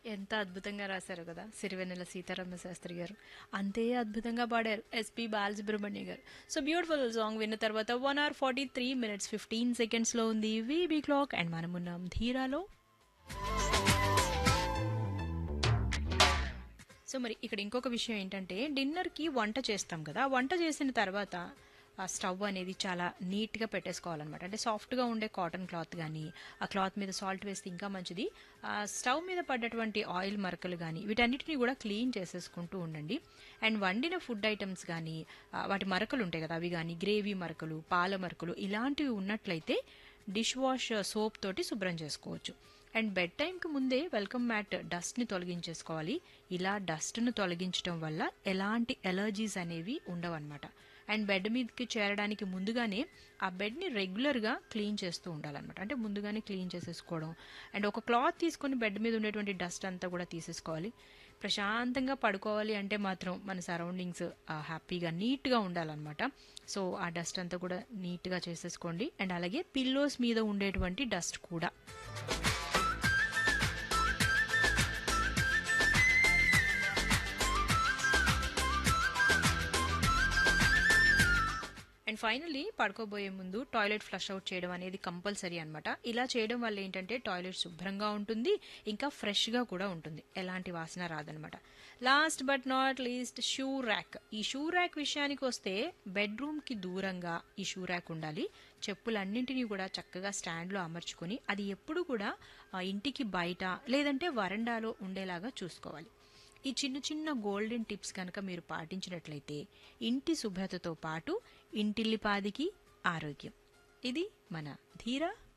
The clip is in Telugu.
ఎంత అద్భుతంగా రాశారు కదా సిరివెన్నెల సీతారామ శాస్త్రి గారు అంతే అద్భుతంగా పాడారు ఎస్పి బాలసుబ్రహ్మణ్య గారు సో బ్యూటిఫుల్ సాంగ్ విన్న తర్వాత one hour forty three minutes fifteen సెకండ్స్లో ఉంది వీబీ క్లాక్ అండ్ మనమున్నాం ధీరాలో సో మరి ఇక్కడ ఇంకొక విషయం ఏంటంటే డిన్నర్కి వంట చేస్తాం కదా ఆ వంట చేసిన తర్వాత ఆ స్టవ్ అనేది చాలా నీట్గా పెట్టేసుకోవాలన్నమాట అంటే సాఫ్ట్గా ఉండే కాటన్ క్లాత్ కానీ ఆ క్లాత్ మీద సాల్ట్ వేస్తే ఇంకా మంచిది ఆ స్టవ్ మీద పడ్డటువంటి ఆయిల్ మరకలు కానీ వీటన్నిటిని కూడా క్లీన్ చేసేసుకుంటూ ఉండండి అండ్ వండిన ఫుడ్ ఐటమ్స్ కానీ ఆ, వాటి మరకలు ఉంటాయి కదా అవి కానీ గ్రేవీ మరకలు పాల మరకలు ఇలాంటివి ఉన్నట్లయితే డిష్ వాష్ సోప్ తోటి శుభ్రం చేసుకోవచ్చు అండ్ బెడ్ టైంకి ముందే వెల్కమ్ మ్యాట్ డస్ట్ని తొలగించేసుకోవాలి ఇలా డస్ట్ను తొలగించడం వల్ల ఎలాంటి ఎలర్జీస్ అనేవి ఉండవన్నమాట అండ్ బెడ్ మీదకి చేరడానికి ముందుగానే ఆ బెడ్ని రెగ్యులర్గా క్లీన్ చేస్తూ ఉండాలన్నమాట అంటే ముందుగానే క్లీన్ చేసేసుకోవడం అండ్ ఒక క్లాత్ తీసుకొని బెడ్ మీద ఉండేటువంటి డస్ట్ అంతా కూడా తీసేసుకోవాలి ప్రశాంతంగా పడుకోవాలి అంటే మాత్రం మన సరౌండింగ్స్ హ్యాపీగా నీట్గా ఉండాలన్నమాట సో ఆ డస్ట్ అంతా కూడా నీట్గా చేసేసుకోండి అండ్ అలాగే పిల్లోస్ మీద ఉండేటువంటి డస్ట్ కూడా అండ్ ఫైనల్లీ పడుకోబోయే ముందు టాయిలెట్ ఫ్లష్ అవుట్ చేయడం అనేది కంపల్సరీ అనమాట ఇలా చేయడం వల్ల ఏంటంటే టాయిలెట్ శుభ్రంగా ఉంటుంది ఇంకా ఫ్రెష్గా కూడా ఉంటుంది ఎలాంటి వాసన రాదనమాట last but not least shoe rack ఈ షూ ర్యాక్ విషయానికి వస్తే బెడ్రూమ్కి దూరంగా ఈ షూ ర్యాక్ ఉండాలి చెప్పులన్నింటినీ కూడా చక్కగా స్టాండ్లో అమర్చుకొని అది ఎప్పుడు కూడా ఆ, ఇంటికి బయట లేదంటే వరండాలో ఉండేలాగా చూసుకోవాలి ఈ చిన్న చిన్న గోల్డెన్ టిప్స్ కనుక మీరు పాటించినట్లయితే ఇంటి శుభ్రతతో పాటు ఇంటిల్లిపాదికి ఆరోగ్యం ఇది మన ధీర